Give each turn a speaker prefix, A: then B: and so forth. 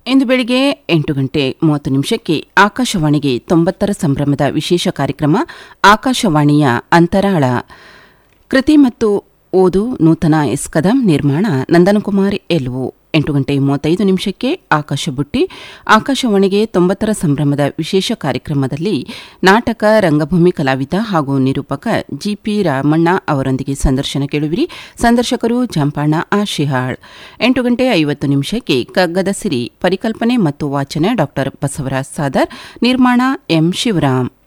A: ಇಂದು ಬೆಳಿಗ್ಗೆ ಎಂಟು ಗಂಟೆ ಮೂವತ್ತು ನಿಮಿಷಕ್ಕೆ ಆಕಾಶವಾಣಿಗೆ ತೊಂಬತ್ತರ ಸಂಭ್ರಮದ ವಿಶೇಷ ಕಾರ್ಯಕ್ರಮ ಆಕಾಶವಾಣಿಯ ಅಂತರಾಳ ಕೃತಿ ಮತ್ತು ಓದು ನೂತನ ಎಸ್ ಕದಂ ನಿರ್ಮಾಣ ನಂದನಕುಮಾರ್ ಎಲ್ವು ಎಂಟು ಗಂಟೆ ಮೂವತ್ತೈದು ನಿಮಿಷಕ್ಕೆ ಆಕಾಶ ಬುಟ್ಟಿ ಆಕಾಶವಾಣಿಗೆ ತೊಂಬತ್ತರ ಸಂಭ್ರಮದ ವಿಶೇಷ ಕಾರ್ಯಕ್ರಮದಲ್ಲಿ ನಾಟಕ ರಂಗಭೂಮಿ ಕಲಾವಿದ ಹಾಗೂ ನಿರೂಪಕ ಜಿಪಿ ರಾಮಣ್ಣ ಅವರೊಂದಿಗೆ ಸಂದರ್ಶನ ಕೇಳುವಿರಿ ಸಂದರ್ಶಕರು ಜಂಪಾಣ ಆಶಿಹಾಳ್ ಎಂಟು ಗಂಟೆ ಐವತ್ತು ನಿಮಿಷಕ್ಕೆ ಕಗ್ಗದ ಸಿರಿ ಪರಿಕಲ್ಪನೆ ಮತ್ತು ವಾಚನ ಡಾ ಬಸವರಾಜ್ ಸಾದರ್ ನಿರ್ಮಾಣ ಎಂ ಶಿವರಾಮ್